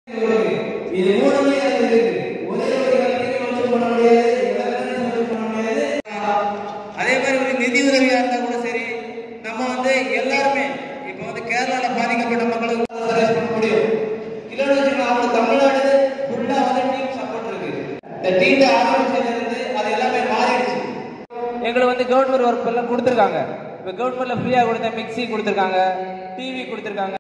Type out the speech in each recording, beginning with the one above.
இது மூணுமே அதுல இருக்கு ஒரே ஒரு கல்விக்கு வந்து பண்ண முடியாது எல்லாருமே வந்து பண்ண முடியாது அதே மாதிரி ஒரு நிதி உதவியா இருந்தா கூட சரி நம்ம வந்து எல்லாருமே இப்போ வந்து கேரளால பாதிக்கப்பட்ட மக்களுக்கு சர்வீஸ் பண்ண முடியும் இல்லைன்னு வச்சுக்கோங்க அவங்க தமிழ்நாடு ஃபுல்லா வந்து டீம் சப்போர்ட் இருக்கு இந்த டீம் ஆரம்பிச்சதுல இருந்து அது எல்லாமே மாறிடுச்சு எங்களுக்கு வந்து கவர்மெண்ட் ஒர்க் எல்லாம் கொடுத்துருக்காங்க இப்போ கவர்மெண்ட்ல ஃப்ரீயாக கொடுத்த மிக்ஸி கொடுத்துருக்காங்க டிவி கொடுத்துருக்காங்க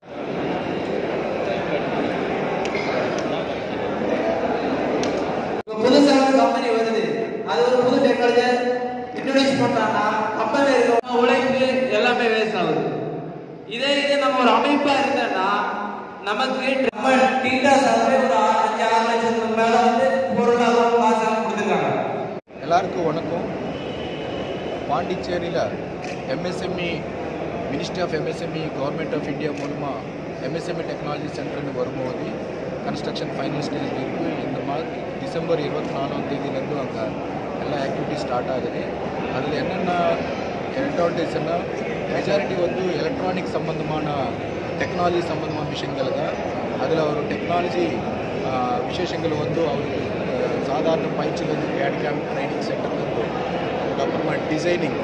இப்போ புதுசா ஒரு கம்பெனி வருது அது ஒரு புது டெக்னாலஜி இன்ட்ரோடியூஸ் பண்ணாங்கன்னா கம்பெனி இருக்க உழைப்பு எல்லாமே வேஸ்ட் ஆகுது இதே இது நம்ம ஒரு அமைப்பா இருந்தோம்னா நமக்கு நம்ம டீட்டா சார்பே ஒரு ஆறு அஞ்சு ஆறு லட்சத்துக்கு மேல வந்து பொருளாதாரம் காசாக கொடுத்துருக்காங்க எல்லாருக்கும் வணக்கம் பாண்டிச்சேரியில் MSME ministry of MSME government of India மூலமாக எம்எஸ்எம்இ டெக்னாலஜி சென்டர்னு வரும்போது கன்ஸ்ட்ரக்ஷன் ஃபைனல் ஸ்டேஜ் இருக்குது இந்த மாதிரி டிசம்பர் இருபத்தி நாலாம் தேதியிலேருந்து அங்கே எல்லா ஆக்டிவிட்டி ஸ்டார்ட் ஆகுது அதில் என்னென்ன அட்வான்டேஜ்னா மெஜாரிட்டி வந்து எலக்ட்ரானிக் சம்மந்தமான டெக்னாலஜி சம்மந்தமான விஷயங்கள் தான் அதில் ஒரு டெக்னாலஜி விசேஷங்கள் வந்து அவருக்கு அஹ், சாதாரண பயிற்சியிலேருந்து கேட் கேம்ப் ட்ரைனிங் சென்டர்லேருந்து அதுக்கப்புறமா டிசைனிங்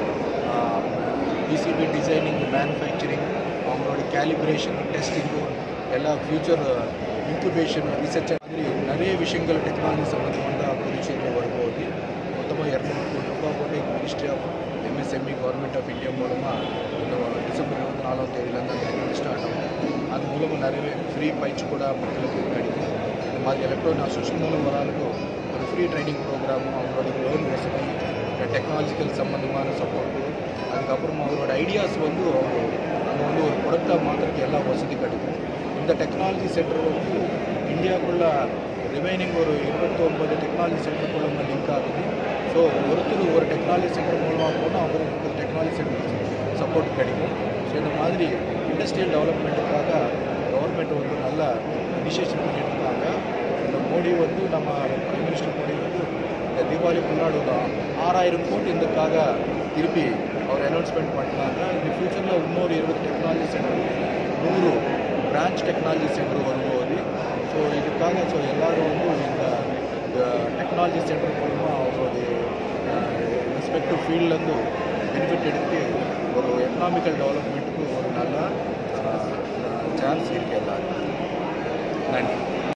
பிசிபி டிசைனிங் மேனுஃபேக்சரிங் அவங்களோட கேலிப்ரேஷன் டெஸ்டிங்கு எல்லா ஃபியூச்சர் இன்குபேஷன் ரிசர்ச் மாதிரி நிறைய விஷயங்கள் டெக்னாலஜி சம்மந்தமாக புதுச்சேரியில் வரும்போது மொத்தமாக இரநூறு கோடி ரூபாய் போட்டு ministry of MSME government of India மூலமாக இந்த டிசம்பர் இருபத்தி நாலாம் தேதியிலேருந்து அந்த ஆக்டிவிட்டி ஸ்டார்ட் ஆகும் அது மூலமாக நிறைய ஃப்ரீ பயிற்சி கூட மக்களுக்கு கிடைக்கும் இந்த மாதிரி எலக்ட்ரானிக் அசோசியேஷன் மூலம் வராலும் ஒரு ஃப்ரீ ட்ரைனிங் ப்ரோக்ராமும் அவங்களோட லோன் வசதி டெக்னாலஜிக்கல் சம்மந்தமான சப்போர்ட்டு அதுக்கப்புறமா அவரோட ஐடியாஸ் வந்து அவங்க நம்ம வந்து ஒரு ப்ரொடக்டாக மாற்றுறதுக்கு எல்லா வசதி கிடைக்கும் இந்த டெக்னாலஜி சென்டர் வந்து இந்தியாவுக்குள்ள ரிமைனிங் ஒரு இருபத்தொம்பது டெக்னாலஜி சென்டருக்குள்ள லிங்க் ஆகுது ஸோ ஒருத்தர் ஒரு டெக்னாலஜி சென்டர் மூலமாக போனால் அவருக்கு டெக்னாலஜி சென்டர் சப்போர்ட் கிடைக்கும் ஸோ இந்த மாதிரி இண்டஸ்ட்ரியல் டெவலப்மெண்ட்டுக்காக கவர்மெண்ட் வந்து நல்ல இனிஷியேஷன் பண்ணிட்டு இருக்காங்க இந்த மோடி வந்து நம்ம பிரைம் மினிஸ்டர் மோடி வந்து இந்த தீபாவளி முன்னாடி ஒரு ஆறாயிரம் கோடி இதுக்காக திருப்பி அவர் அனௌன்ஸ்மெண்ட் பண்ணாங்க இந்த ஃபியூச்சரில் இன்னொரு இருபது டெக்னாலஜி சென்டர் நூறு பிரான்ச் டெக்னாலஜி சென்டர் வரும்போது ஸோ இதுக்காக ஸோ எல்லாரும் வந்து இந்த டெக்னாலஜி சென்டர் மூலமாக அவங்களுடைய ரெஸ்பெக்டிவ் ஃபீல்ட்லேருந்து பெனிஃபிட் எடுத்து ஒரு எக்கனாமிக்கல் டெவலப்மெண்ட்டுக்கு ஒரு நல்ல சான்ஸ் இருக்குது எல்லாருக்கும் நன்றி